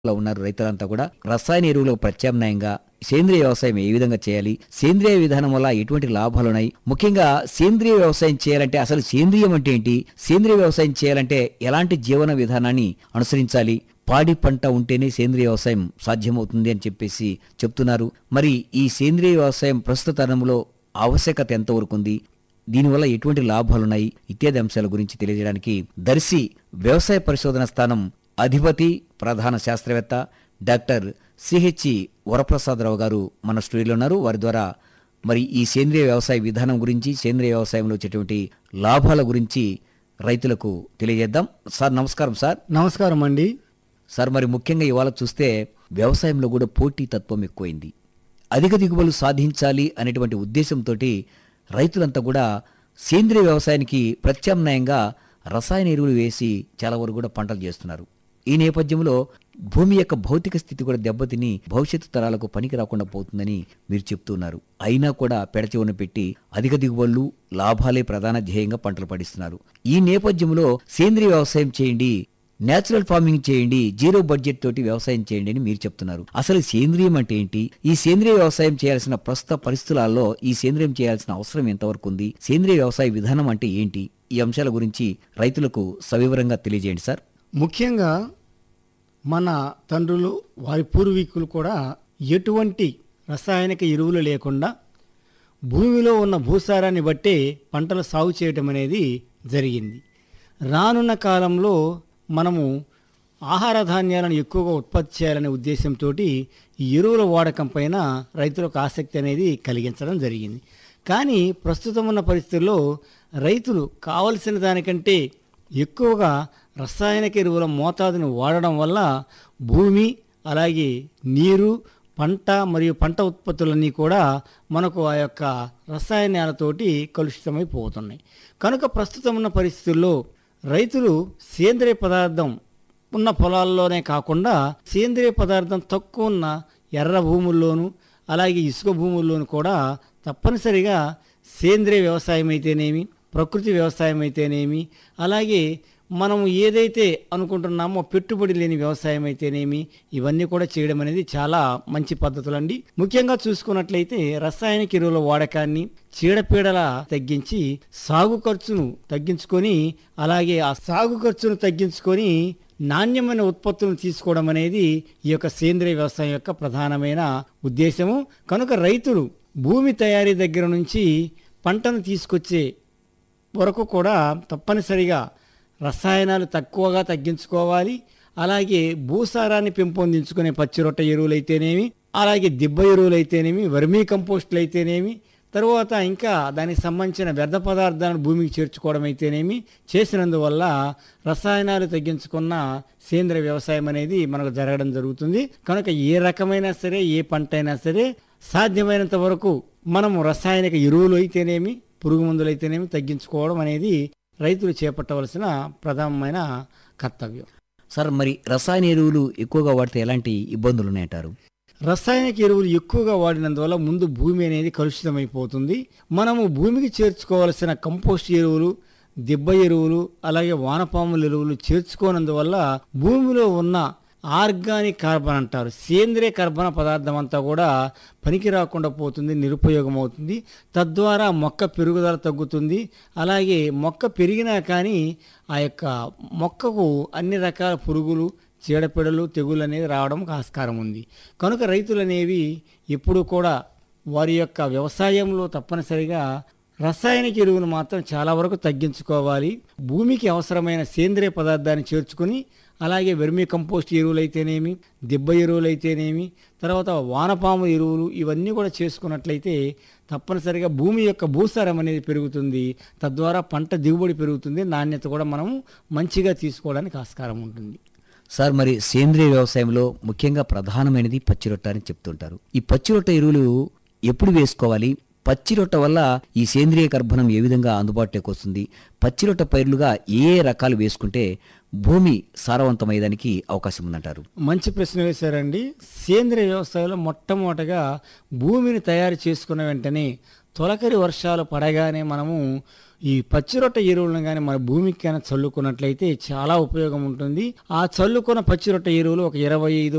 లో ఉన్నారు రైతులంతా కూడా రసాయన ఎరువులకు ప్రత్యామ్నాయంగా సేంద్రియ వ్యవసాయం ఏ విధంగా చేయాలి సేంద్రియ విధానం వల్ల ఎటువంటి లాభాలు ఉన్నాయి ముఖ్యంగా సేంద్రియ వ్యవసాయం చేయాలంటే అసలు సేంద్రియం అంటే ఏంటి సేంద్రియ వ్యవసాయం చేయాలంటే ఎలాంటి జీవన విధానాన్ని అనుసరించాలి పాడి పంట ఉంటేనే సేంద్రియ వ్యవసాయం సాధ్యమవుతుంది అని చెప్పేసి చెప్తున్నారు మరి ఈ సేంద్రియ వ్యవసాయం ప్రస్తుత తరంలో ఆవశ్యకత ఎంతవరకు ఉంది దీనివల్ల ఎటువంటి లాభాలున్నాయి ఇత్యాది అంశాల గురించి తెలియజేయడానికి దర్శి వ్యవసాయ పరిశోధన స్థానం అధిపతి ప్రధాన శాస్త్రవేత్త డాక్టర్ సిహెచ్ఈ వరప్రసాదరావు గారు మన స్టూడియోలో ఉన్నారు వారి ద్వారా మరి ఈ సేంద్రియ వ్యవసాయ విధానం గురించి సేంద్రియ వ్యవసాయంలో వచ్చేటువంటి లాభాల గురించి రైతులకు తెలియజేద్దాం సార్ నమస్కారం సార్ నమస్కారం అండి సార్ మరి ముఖ్యంగా ఇవాళ చూస్తే వ్యవసాయంలో కూడా పోటీ తత్వం ఎక్కువైంది అధిక దిగుబడులు సాధించాలి అనేటువంటి ఉద్దేశంతో రైతులంతా కూడా సేంద్రియ వ్యవసాయానికి ప్రత్యామ్నాయంగా రసాయన ఎరువులు వేసి చాలా వరకు కూడా పంటలు చేస్తున్నారు ఈ నేపథ్యంలో భూమి యొక్క భౌతిక స్థితి కూడా దెబ్బతిని భవిష్యత్తు తరాలకు పనికి రాకుండా పోతుందని మీరు చెప్తున్నారు అయినా కూడా పెడచెవున పెట్టి అధిక దిగుబడులు లాభాలే ప్రధాన ధ్యేయంగా పంటలు పండిస్తున్నారు ఈ నేపథ్యంలో సేంద్రియ వ్యవసాయం చేయండి నేచురల్ ఫార్మింగ్ చేయండి జీరో బడ్జెట్ తోటి వ్యవసాయం చేయండి అని మీరు చెప్తున్నారు అసలు సేంద్రియం అంటే ఏంటి ఈ సేంద్రియ వ్యవసాయం చేయాల్సిన ప్రస్తుత పరిస్థితులలో ఈ సేంద్రియం చేయాల్సిన అవసరం ఎంతవరకు ఉంది సేంద్రియ వ్యవసాయ విధానం అంటే ఏంటి ఈ అంశాల గురించి రైతులకు సవివరంగా తెలియజేయండి సార్ ముఖ్యంగా మన తండ్రులు వారి పూర్వీకులు కూడా ఎటువంటి రసాయనిక ఎరువులు లేకుండా భూమిలో ఉన్న భూసారాన్ని బట్టే పంటలు సాగు చేయటం అనేది జరిగింది రానున్న కాలంలో మనము ఆహార ధాన్యాలను ఎక్కువగా ఉత్పత్తి చేయాలనే ఉద్దేశంతో ఈ ఎరువుల వాడకం పైన రైతులకు ఆసక్తి అనేది కలిగించడం జరిగింది కానీ ప్రస్తుతం ఉన్న పరిస్థితుల్లో రైతులు కావలసిన దానికంటే ఎక్కువగా రసాయనిక ఎరువుల మోతాదును వాడడం వల్ల భూమి అలాగే నీరు పంట మరియు పంట ఉత్పత్తులన్నీ కూడా మనకు ఆ యొక్క రసాయనాలతోటి కలుషితమైపోతున్నాయి కనుక ప్రస్తుతం ఉన్న పరిస్థితుల్లో రైతులు సేంద్రియ పదార్థం ఉన్న పొలాల్లోనే కాకుండా సేంద్రియ పదార్థం తక్కువ ఉన్న ఎర్ర భూముల్లోనూ అలాగే ఇసుక భూముల్లోనూ కూడా తప్పనిసరిగా సేంద్రియ వ్యవసాయం అయితేనేమి ప్రకృతి వ్యవసాయం అయితేనేమి అలాగే మనం ఏదైతే అనుకుంటున్నామో పెట్టుబడి లేని వ్యవసాయం అయితేనేమి ఇవన్నీ కూడా చేయడం అనేది చాలా మంచి పద్ధతులండి ముఖ్యంగా చూసుకున్నట్లయితే రసాయనిక ఎరువుల వాడకాన్ని చీడపీడల తగ్గించి సాగు ఖర్చును తగ్గించుకొని అలాగే ఆ సాగు ఖర్చును తగ్గించుకొని నాణ్యమైన ఉత్పత్తులను తీసుకోవడం అనేది ఈ యొక్క సేంద్రియ వ్యవసాయం యొక్క ప్రధానమైన ఉద్దేశము కనుక రైతులు భూమి తయారీ దగ్గర నుంచి పంటను తీసుకొచ్చే వరకు కూడా తప్పనిసరిగా రసాయనాలు తక్కువగా తగ్గించుకోవాలి అలాగే భూసారాన్ని పెంపొందించుకునే పచ్చిరొట్ట ఎరువులైతేనేమి అలాగే దిబ్బ ఎరువులైతేనేమి వర్మీ కంపోస్టులు అయితేనేమి తరువాత ఇంకా దానికి సంబంధించిన వ్యర్థ పదార్థాలను భూమికి చేర్చుకోవడం అయితేనేమి చేసినందువల్ల రసాయనాలు తగ్గించుకున్న సేంద్రియ వ్యవసాయం అనేది మనకు జరగడం జరుగుతుంది కనుక ఏ రకమైనా సరే ఏ పంట అయినా సరే సాధ్యమైనంత వరకు మనము రసాయనిక ఎరువులు అయితేనేమి పురుగు మందులు అయితేనేమి తగ్గించుకోవడం అనేది రైతులు చేపట్టవలసిన ప్రధానమైన కర్తవ్యం సార్ మరి రసాయన ఎరువులు ఎక్కువగా వాడితే ఎలాంటి ఇబ్బందులు ఉన్నాయంటారు రసాయనిక ఎరువులు ఎక్కువగా వాడినందువల్ల ముందు భూమి అనేది కలుషితమైపోతుంది మనము భూమికి చేర్చుకోవలసిన కంపోస్ట్ ఎరువులు దిబ్బ ఎరువులు అలాగే వానపాముల ఎరువులు చేర్చుకోనందువల్ల భూమిలో ఉన్న ఆర్గానిక్ కార్బన్ అంటారు సేంద్రియ కర్బన పదార్థం అంతా కూడా పనికి రాకుండా పోతుంది నిరుపయోగం అవుతుంది తద్వారా మొక్క పెరుగుదల తగ్గుతుంది అలాగే మొక్క పెరిగినా కానీ ఆ యొక్క మొక్కకు అన్ని రకాల పురుగులు చీడపీడలు తెగులు అనేది రావడం ఆస్కారం ఉంది కనుక రైతులు అనేవి ఎప్పుడూ కూడా వారి యొక్క వ్యవసాయంలో తప్పనిసరిగా రసాయనిక ఎరువును మాత్రం చాలా వరకు తగ్గించుకోవాలి భూమికి అవసరమైన సేంద్రియ పదార్థాన్ని చేర్చుకుని అలాగే వెర్మీ కంపోస్ట్ ఎరువులు అయితేనేమి దిబ్బ ఎరువులు అయితేనేమి తర్వాత వానపాము ఎరువులు ఇవన్నీ కూడా చేసుకున్నట్లయితే తప్పనిసరిగా భూమి యొక్క భూసారం అనేది పెరుగుతుంది తద్వారా పంట దిగుబడి పెరుగుతుంది నాణ్యత కూడా మనము మంచిగా తీసుకోవడానికి ఆస్కారం ఉంటుంది సార్ మరి సేంద్రియ వ్యవసాయంలో ముఖ్యంగా ప్రధానమైనది పచ్చిరొట్ట అని చెప్తుంటారు ఈ పచ్చిరొట్ట ఎరువులు ఎప్పుడు వేసుకోవాలి పచ్చిరొట్ట వల్ల ఈ సేంద్రియ కర్బనం ఏ విధంగా అందుబాటులోకి వస్తుంది పచ్చిరొట్ట పైర్లుగా ఏ ఏ రకాలు వేసుకుంటే భూమి సారవంతమయ్యేదానికి అవకాశం ఉందంటారు మంచి ప్రశ్న వేశారండి సేంద్రియ వ్యవసాయంలో మొట్టమొదటగా భూమిని తయారు చేసుకున్న వెంటనే తొలకరి వర్షాలు పడగానే మనము ఈ పచ్చిరొట్ట ఎరువులను కానీ మన భూమికి కానీ చల్లుకున్నట్లయితే చాలా ఉపయోగం ఉంటుంది ఆ చల్లుకున్న పచ్చిరొట్ట ఎరువులు ఒక ఇరవై ఐదు